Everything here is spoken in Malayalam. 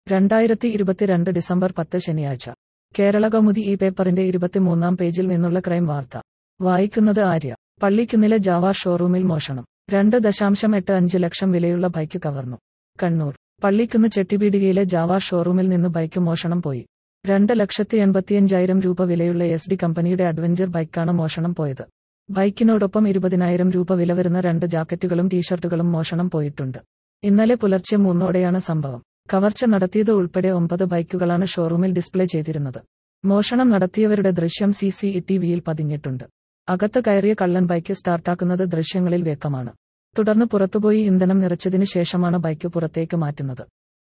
രണ്ടായിരത്തി ഇരുപത്തിരണ്ട് ഡിസംബർ പത്ത് ശനിയാഴ്ച കേരള കൗമുദി ഈ പേപ്പറിന്റെ ഇരുപത്തിമൂന്നാം പേജിൽ നിന്നുള്ള ക്രൈം വാർത്ത വായിക്കുന്നത് ആര്യ പള്ളിക്കുന്നിലെ ജാവാർ ഷോറൂമിൽ മോഷണം രണ്ട് ദശാംശം എട്ട് അഞ്ച് ലക്ഷം വിലയുള്ള ബൈക്ക് കവർന്നു കണ്ണൂർ പള്ളിക്കുന്ന് ചെട്ടിപീടികയിലെ ജാവാർ ഷോറൂമിൽ നിന്ന് ബൈക്ക് മോഷണം പോയി രണ്ട് ലക്ഷത്തി എൺപത്തിയഞ്ചായിരം രൂപ വിലയുള്ള എസ് ഡി കമ്പനിയുടെ അഡ്വഞ്ചർ ബൈക്കാണ് മോഷണം പോയത് ബൈക്കിനോടൊപ്പം ഇരുപതിനായിരം രൂപ വില വരുന്ന രണ്ട് ജാക്കറ്റുകളും ടീഷർട്ടുകളും മോഷണം പോയിട്ടുണ്ട് ഇന്നലെ പുലർച്ചെ മൂന്നോടെയാണ് സംഭവം കവർച്ച നടത്തിയത് ഉൾപ്പെടെ ഒമ്പത് ബൈക്കുകളാണ് ഷോറൂമിൽ ഡിസ്പ്ലേ ചെയ്തിരുന്നത് മോഷണം നടത്തിയവരുടെ ദൃശ്യം സി സി ടി വിയിൽ പതിഞ്ഞിട്ടുണ്ട് അകത്ത് കയറിയ കള്ളൻ ബൈക്ക് സ്റ്റാർട്ടാക്കുന്നത് ദൃശ്യങ്ങളിൽ വ്യക്തമാണ് തുടർന്ന് പുറത്തുപോയി ഇന്ധനം നിറച്ചതിനു ശേഷമാണ് ബൈക്ക് പുറത്തേക്ക് മാറ്റുന്നത്